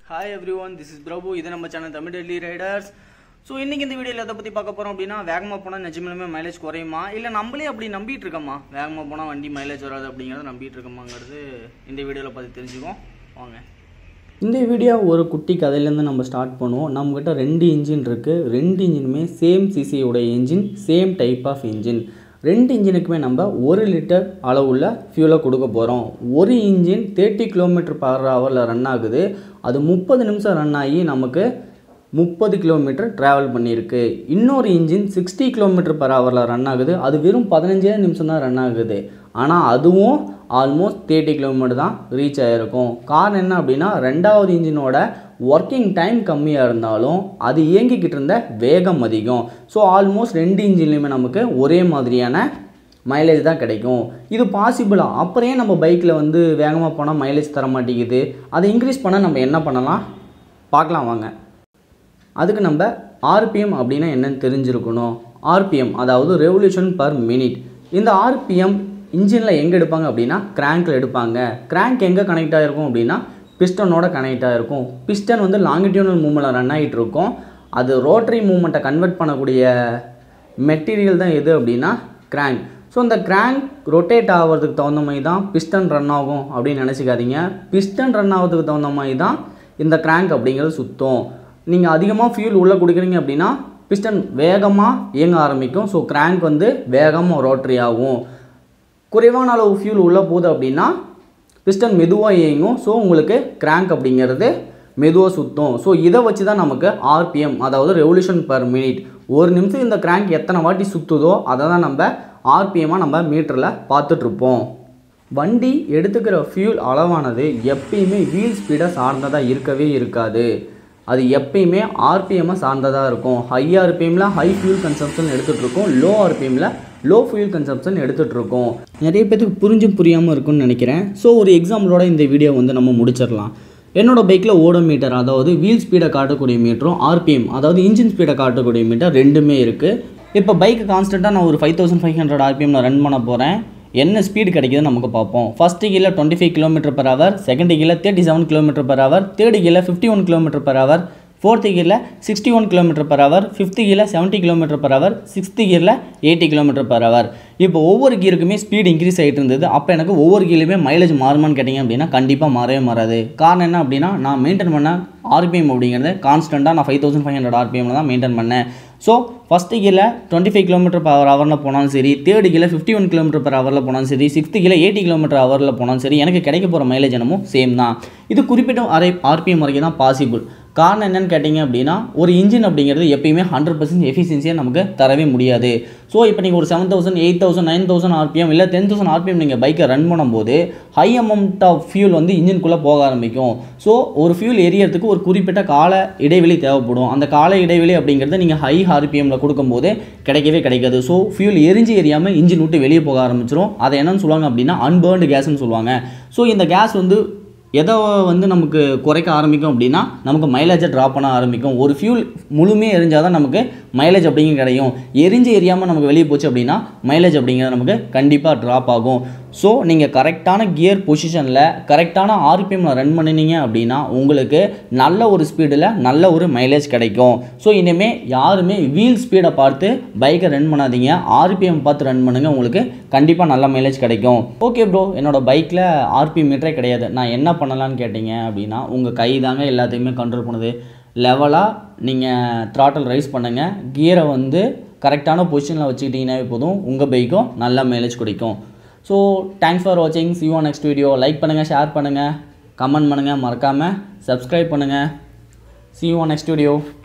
hi everyone this is Prabhu இது நம்ம சேனல் தமிழ் டெல்லி ரைடர்ஸ் ஸோ இன்னைக்கு இந்த வீடியோவில் எதை பற்றி பார்க்க போகிறோம் அப்படின்னா வேகமாக போனால் நிஜமிலுமே மைலேஜ் குறையுமா இல்லை நம்மளே அப்படி நம்பிட்டு இருக்கோமா வேகமாக போனால் வண்டி மைலேஜ் வராது அப்படிங்கிறத நம்பிட்டு இருக்கோமாங்கிறது இந்த வீடியோவில் பார்த்து தெரிஞ்சுக்குவோம் வாங்க இந்த வீடியோ ஒரு குட்டி கதையிலேருந்து நம்ம ஸ்டார்ட் பண்ணுவோம் நம்மக்கிட்ட ரெண்டு இன்ஜின் இருக்குது ரெண்டு இன்ஜினுமே சேம் சிசியோட engine same type of engine ரெண்டு இன்ஜினுக்குமே நம்ம ஒரு லிட்டர் அளவுள்ள ஃபியூலை கொடுக்க போகிறோம் ஒரு இன்ஜின் தேர்ட்டி கிலோமீட்டர் பர் ஹவரில் ரன் ஆகுது அது முப்பது நிமிஷம் ரன் ஆகி நமக்கு முப்பது கிலோமீட்டர் ட்ராவல் பண்ணியிருக்கு இன்னொரு இன்ஜின் சிக்ஸ்டி கிலோமீட்டர் பர் ஹவரில் ரன் ஆகுது அது வெறும் பதினஞ்சே நிமிஷம் தான் ரன் ஆகுது ஆனால் அதுவும் ஆல்மோஸ்ட் தேர்ட்டி கிலோமீட்டர் தான் ரீச் ஆகிருக்கும் காரணம் என்ன அப்படின்னா ரெண்டாவது இன்ஜினோட ஒர்க்கிங் டைம் கம்மியாக இருந்தாலும் அது இயங்கிக்கிட்டு இருந்த வேகம் அதிகம் ஸோ ஆல்மோஸ்ட் ரெண்டு இன்ஜின்லையுமே நமக்கு ஒரே மாதிரியான மைலேஜ் தான் கிடைக்கும் இது பாசிபிளாக அப்புறம் ஏன் நம்ம பைக்கில் வந்து வேகமாக போனால் மைலேஜ் தர மாட்டேங்குது அதை இன்க்ரீஸ் பண்ண நம்ம என்ன பண்ணலாம் பார்க்கலாம் வாங்க அதுக்கு நம்ம ஆர்பிஎம் அப்படின்னா என்னன்னு தெரிஞ்சிருக்கணும் ஆர்பிஎம் அதாவது ரெவல்யூஷன் பர் மினிட் இந்த ஆர்பிஎம் இன்ஜினில் எங்கே எடுப்பாங்க அப்படின்னா கிராங்கில் எடுப்பாங்க கிராங்க் எங்கே கனெக்ட் ஆகிருக்கும் அப்படின்னா பிஸ்டனோட கனெக்ட் ஆகிருக்கும் பிஸ்டன் வந்து லாங்கிடியூனல் மூமெண்ட்டில் ரன் ஆகிட்டு இருக்கும் அது ரோட்டரி மூமெண்ட்டை கன்வெர்ட் பண்ணக்கூடிய மெட்டீரியல் தான் எது அப்படின்னா கிராங்க் ஸோ இந்த கிராங்க் ரொட்டேட் ஆகிறதுக்கு தகுந்த மாதிரி தான் பிஸ்டன் ரன் ஆகும் அப்படின்னு நினச்சிக்காதீங்க பிஸ்டன் ரன் ஆகிறதுக்கு தகுந்த மாதிரி தான் இந்த கிராங்க் அப்படிங்கிறது சுத்தம் நீங்கள் அதிகமாக ஃபியூல் உள்ளே கொடுக்குறீங்க அப்படின்னா பிஸ்டன் வேகமாக இயங்க ஆரம்பிக்கும் ஸோ கிராங்க் வந்து வேகமாக ரோட்டரி ஆகும் குறைவான அளவு ஃபியூல் உள்ளே போகுது அப்படின்னா பிஸ்டன் மெதுவாக இயங்கும் ஸோ உங்களுக்கு கிராங்க் அப்படிங்கிறது மெதுவாக சுற்றும் ஸோ இதை வச்சு தான் நமக்கு ஆர்பிஎம் அதாவது ரெவல்யூஷன் பர் மினிட் ஒரு நிமிஷம் இந்த கிராங்க் எத்தனை வாட்டி சுற்றுதோ அதை தான் நம்ம ஆர்பிஎம்மாக நம்ம மீட்டரில் பார்த்துட்ருப்போம் வண்டி எடுத்துக்கிற ஃபியூல் அளவானது எப்பயுமே வீல் ஸ்பீடை சார்ந்ததாக இருக்கவே இருக்காது அது எப்பயுமே ஆர்பிஎம்மை சார்ந்ததாக இருக்கும் ஹை ஆர்பிஎம்மில் ஹை ஃபியூல் கன்சம்ஷன் எடுத்துகிட்டு இருக்கும் லோ ஆர்பிஎம்மில் லோ ஃபியூல் கன்சம்ஷன் எடுத்துகிட்டு இருக்கோம் நிறைய பேத்துக்கு புரிஞ்சும் புரியாமல் இருக்கும்னு நினைக்கிறேன் ஸோ ஒரு எக்ஸாம்பிளோட இந்த வீடியோ வந்து நம்ம முடிச்சிடலாம் என்னோட பைக்கில் ஓடோ மீட்டர் அதாவது வீல் ஸ்பீடை காட்டக்கூடிய மீட்டரும் ஆர்பிஎம் அதாவது இன்ஜின் ஸ்பீடை காட்டக்கூடிய மீட்டர் ரெண்டுமே இருக்குது இப்போ பைக்கு கான்ஸ்டண்ட்டாக நான் ஒரு ஃபைவ் தௌசண்ட் ஃபைவ் ஹண்ட்ரட் ஆர்பிஎம்மில் ரன் பண்ண போகிறேன் என்ன ஸ்பீடு கிடைக்குதுன்னு நமக்கு பார்ப்போம் ஃபஸ்ட்டு கீழே twenty five kilometre per hour second கீழே thirty seven kilometre per hour third கீழே fifty one kilometre per hour fourth கியரில் sixty one kilometre per hour fifth கியரில் seventy kilometre per hour sixth கியரில் eighty kilometre per hour இப்போ ஒவ்வொரு கியருக்குமே speed increase ஆகிட்டு இருந்தது அப்போ எனக்கு ஒவ்வொரு கீழயுமே மைலேஜ் மாறுமான்னு கேட்டிங்க அப்படின்னா கண்டிப்பாக மாறவே மாறாது காரணம் என்ன அப்படின்னா நான் மெயின்டைன் பண்ண ஆர்பிஎம் அப்படிங்கிறது கான்ஸ்டண்ட்டாக நான் ஃபைவ் தௌசண்ட் ஃபைவ் ஹண்ட்ரட் ஆர்பிஎம்மில் தான் மெயின்டைன் பண்ணேன் ஸோ ஃபஸ்ட்டு கீழே டுவெண்ட்டி ஃபைவ் கிலோமீட்டர் பர் ஹவரில் போனாலும் சரி தேர்டு கீழே ஃபிஃப்டி ஒன் கிலோமீட்டர் பர் ஹவரில் போனாலும் சரி சிக்ஸ்த்து கீழே எயிட்டி கிலோமீட்டர் ஹவரில் போனாலும் சரி எனக்கு கிடைக்க போகிற மைலேஜ் என்னமோ சேம் தான் இது குறிப்பிட்ட அரை ஆர்பிஎம் வரைக்கும் தான் பாசிபிள் காரணம் என்னன்னு கேட்டிங்க அப்படின்னா ஒரு இன்ஜின் அப்படிங்கிறது எப்பயுமே ஹண்ட்ரட் பர்சன்ட் எஃபிஷியன்சியாக நமக்கு தரவே முடியாது ஸோ இப்போ நீங்கள் ஒரு seven thousand eight thousand nine thousand RPM இல்லை டென் தௌசண்ட் ஆர்பிஎம் நீங்கள் பைக்கை ரன் பண்ணும்போது ஹை அமௌண்ட் ஆஃப் ஃபியூல் வந்து இன்ஜின்குள்ளே போக ஆரம்பிக்கும் ஸோ ஒரு ஃபியூல் எரியறதுக்கு ஒரு குறிப்பிட்ட கால இடைவெளி தேவைப்படும் அந்த கால இடைவெளி அப்படிங்கிறத நீங்கள் ஹை ஆர்பிஎம்மில் கொடுக்கும்போது கிடைக்கவே கிடைக்காது ஸோ ஃபியூல் எரிஞ்சு எரியாமல் இன்ஜின் விட்டு வெளியே போக ஆரம்பிச்சிடும் அதை என்னன்னு சொல்லுவாங்க அப்படின்னா அன்பேர்ன்டு கேஸ்ன்னு சொல்லுவாங்க ஸோ இந்த கேஸ் வந்து எதை வந்து நமக்கு குறைக்க ஆரம்பிக்கும் அப்படின்னா நமக்கு மைலேஜை ட்ராப் பண்ண ஆரம்பிக்கும் ஒரு ஃபியூல் முழுமையாக எரிஞ்சால் தான் நமக்கு மைலேஜ் அப்படிங்கிறது கிடைக்கும் எரிஞ்சு எரியாமல் நமக்கு வெளியே போச்சு அப்படின்னா மைலேஜ் அப்படிங்கிறது நமக்கு கண்டிப்பாக ட்ராப் ஆகும் ஸோ நீங்கள் கரெக்டான கியர் பொசிஷனில் கரெக்டான ஆர்பிஎம்மில் ரன் பண்ணினீங்க அப்படின்னா உங்களுக்கு நல்ல ஒரு ஸ்பீடில் நல்ல ஒரு மைலேஜ் கிடைக்கும் ஸோ இனிமேல் யாருமே வீல் ஸ்பீடை பார்த்து பைக்கை ரன் பண்ணாதீங்க ஆர்பிஎம் பார்த்து ரன் பண்ணுங்கள் உங்களுக்கு கண்டிப்பாக நல்ல மைலேஜ் கிடைக்கும் ஓகே ப்ரோ என்னோட பைக்கில் ஆர்பிஎம் மீட்டரே கிடையாது நான் என்ன பண்ணலான்னு கேட்டிங்க அப்படின்னா உங்கள் கை தாங்க எல்லாத்தையுமே கண்ட்ரோல் பண்ணுது லெவலாக நீங்கள் த்ராட்டல் ரைஸ் பண்ணுங்கள் கியரை வந்து கரெக்டான பொசிஷனில் வச்சுக்கிட்டிங்கனாவே போதும் உங்கள் பைக்கும் நல்ல மைலேஜ் கிடைக்கும் ஸோ தேங்க்ஸ் ஃபார் வாட்சிங் see on next video like பண்ணுங்கள் ஷேர் பண்ணுங்கள் கமெண்ட் பண்ணுங்கள் மறக்காமல் சப்ஸ்கிரைப் பண்ணுங்கள் சி ஒன் நெக்ஸ்ட் வீடியோ